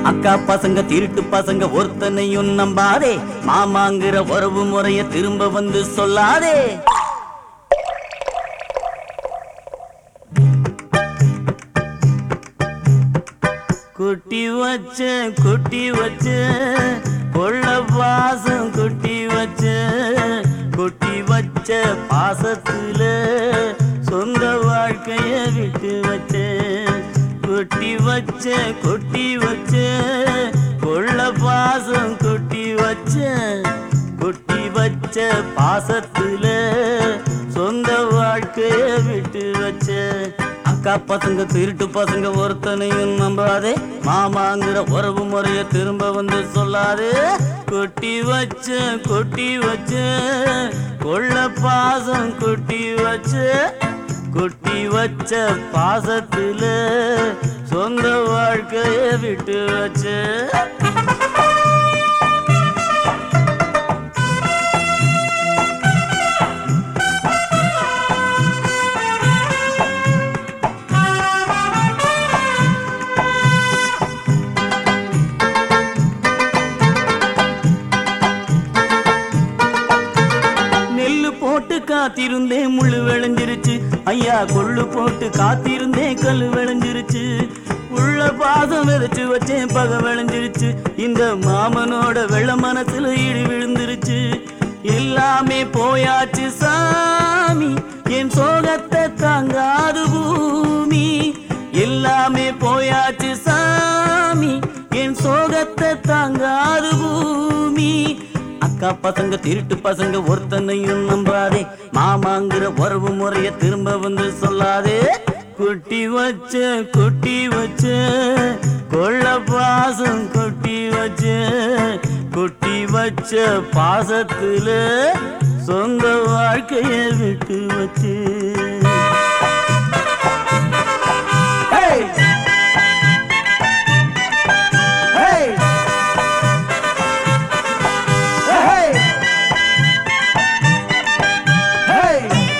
அக்கா பசங்க திருட்டு பசங்க ஒருத்தனையும் நம்பாதே மாமாங்கிற உறவு முறைய திரும்ப வந்து சொல்லாதே குட்டி வச்ச குட்டி வச்ச கொள்ள பாசம் குட்டி வச்ச குட்டி வச்ச பாசத்துல சொந்த வாழ்க்கைய விட்டு வச்ச குட்டி வச்ச குட்டி வச்ச கொள்ள பாசம் குட்டி வச்ச குட்டி வச்ச பாசத்துல சொந்த வாழ்க்கைய விட்டு வச்ச அக்கா பசங்க திருட்டு பசங்க ஒருத்தனையும் நம்பாதே மாமாங்கிற உறவு முறைய திரும்ப வந்து சொல்லாதே கொட்டி வச்ச கொட்டி வச்ச கொள்ள பாசம் கொட்டி வச்ச கொட்டி வச்ச பாசத்துல சொந்த வாழ்க்கைய விட்டு வச்ச நெல்லு போட்டு காத்திருந்தேன் முள்ளு விளைஞ்சிருச்சு ஐயா கொள்ளு போட்டு காத்திருந்தேன் கல்லு விளைஞ்சிருச்சு உள்ள பாசம் விதைச்சு வச்சேன் பகை விளைஞ்சிருச்சு இந்த மாமனோட வெள்ள மனசுல இடி விழுந்துருச்சு எல்லாமே போயாச்சு சாமி என் சோகத்தை தாங்காது பூமி எல்லாமே போயாச்சு சாமி என் சோகத்தை தாங்காது பூமி அக்கா பசங்க திருட்டு பசங்க ஒருத்தனையும் நம்பாதே மாமாங்கிற உறவு முறைய திரும்ப வந்து சொல்லாதே குட்டி வச்ச குட்டி வச்ச கொள்ள பாசம் குட்டி வச்ச குட்டி வச்ச பாசத்துல சொந்த வாழ்க்கைய விட்டு வச்சு Hey! Hey! Hey! Hey!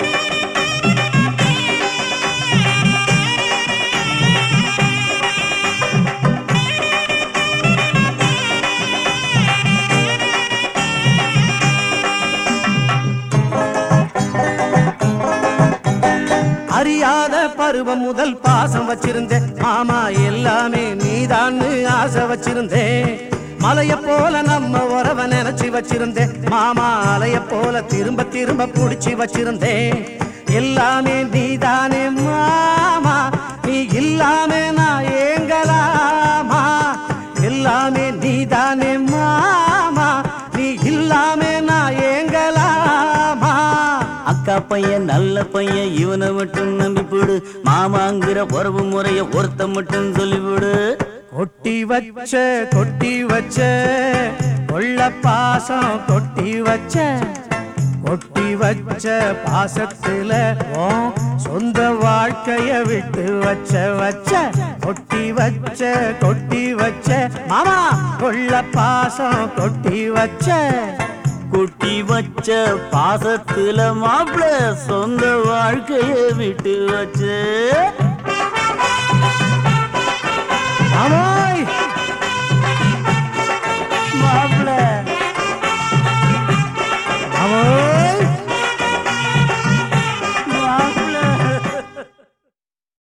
அறியாத பருவம் முதல் பாசம் வச்சிருந்தேன் மாமா எல்லாமே நீதான்னு ஆசை வச்சிருந்தேன் மலைய போல நம்ம உறவ நினைச்சு வச்சிருந்தேன் மாமா அலைய போல திரும்ப திரும்ப புடிச்சு வச்சிருந்தேன் எல்லாமே நீதானே மாமா நீ இல்லாம நான் ஏங்கலாமா எல்லாமே நீதானே மாமா நீ இல்லாம நான் ஏங்கலாமா அக்கா பையன் நல்ல பையன் இவனை மட்டும் நம்பிவிடு மாமாங்கிற உறவு முறைய ஒருத்த மட்டும் சொல்லிவிடு கொட்டி வச்ச கொட்டி வச்ச கொள்ள பாசம் கொட்டி வச்ச கொட்டி வச்ச பாசத்துல உன் சொந்த வாழ்க்கைய விட்டு வச்ச வச்ச கொட்டி வச்ச கொட்டி வச்ச மாமா கொள்ள பாசம் கொட்டி வச்ச குட்டி வச்ச பாசத்துல மாப்பிள சொந்த வாழ்க்கைய விட்டு வச்சு மாமா